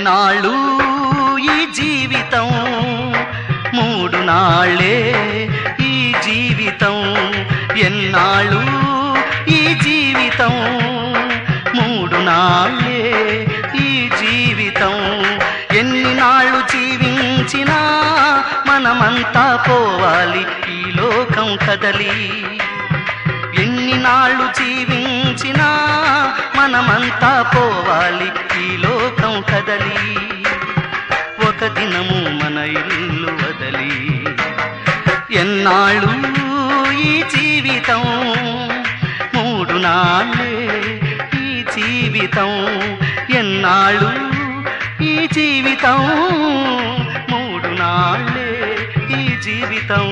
ఎన్నాళ్ళు ఈ జీవితం మూడు నాళ్ళే ఈ జీవితం ఎన్నాళ్ళు ఈ జీవితం మూడు నాళ్ళే ఈ జీవితం ఎన్ని నాళ్ళు జీవించినా మనమంతా పోవాలి ఈ లోకం కదలి ఎన్ని నాళ్ళు జీవించినా మనమంతా పోవాలి ఈ లోకం కదలి ఒక దినము మన ఇల్లు వదలి ఎన్నాళ్ళు ఈ జీవితం మూడు నాళ్ళే ఈ జీవితం ఎన్నాళ్ళు ఈ జీవితం మూడు నాళ్ళే ఈ జీవితం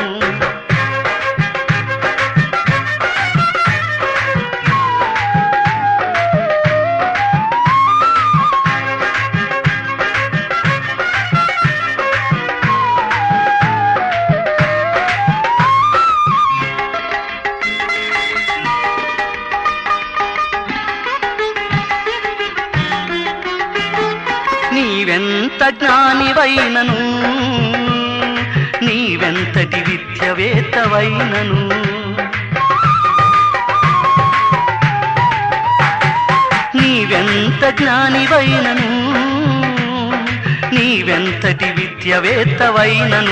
నీవెంత జ్ఞానివైనను నీవెంతటి విద్యవేత్తవైనను నీవెంత జ్ఞానివైనను నీవెంతటి విద్యవేత్తవైనను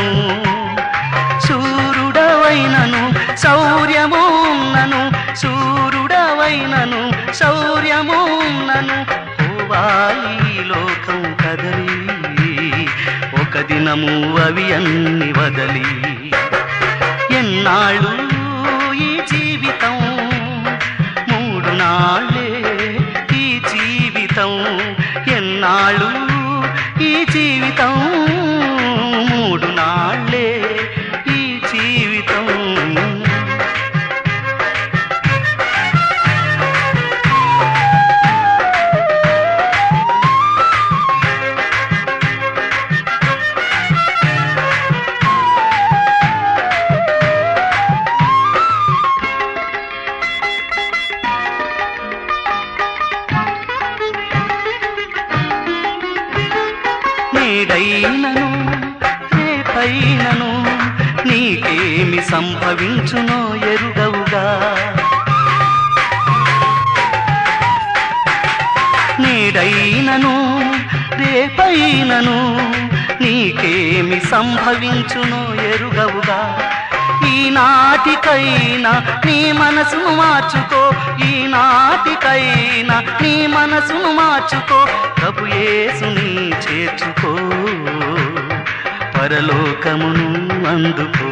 సూర్యుడవైనను శౌర్యమున్నను సూర్యుడవైనను శౌర్యమున్నను పోవాలి ఈ లోకం కదలి ఒక దినము అవి అన్ని వదలి ఎన్నాళ్ళు ఈ జీవితం మూడు నాళ్ళే ఈ జీవితం ఎన్నాళ్ళు ఈ జీవితం మూడు నాళ్ళే ఈ జీవితం నేడైనను రేపైనను నీకేమి సంభవించునో ఎరుగవుగా నేడైనను రేపైనను నీకేమి సంభవించునో ఎరుగవుగా ఈనాటికైనా నీ మనసును మార్చుకో ఈనాటికైనా నీ మనసును మార్చుకో ప్రభు యేసుని చేర్చుకో పరలోకమును అందుకో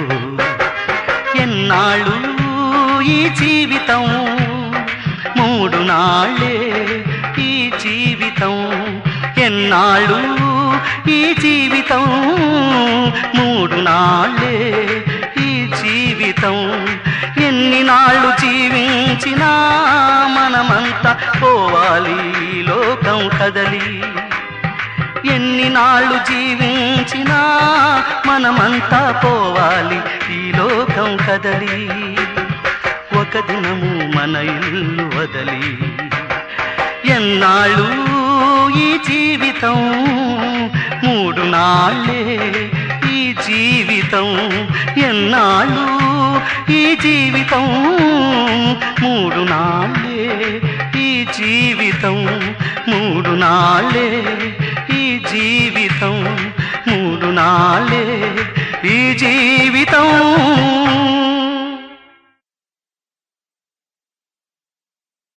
ఎన్నాళ్ళు ఈ జీవితం మూడు నాళ్ళే ఈ జీవితం ఎన్నాళ్ళు ఈ జీవితం మూడు నాళ్ళే ఈ జీవితం ఎన్ని నాళ్ళు జీవించినా మనమంతా పోవాలి ఈ లోకం కదలి ఎన్ని నాళ్ళు జీవించినా మనమంతా పోవాలి ఈ లోకం కదలి ఒక దినము మన ఇల్లు వదలి ఎన్నాళ్ళు ఈ జీవితం మూడు నాళ్ళే ఈ జీవితం ఎన్నాళ్ళు ఈ జీవితం మూడు నాళ్ళే ఈ జీవితం మూడు నాళ్ళే ఈ జీవితం మూడు నాళ్ళే ఈ జీవితం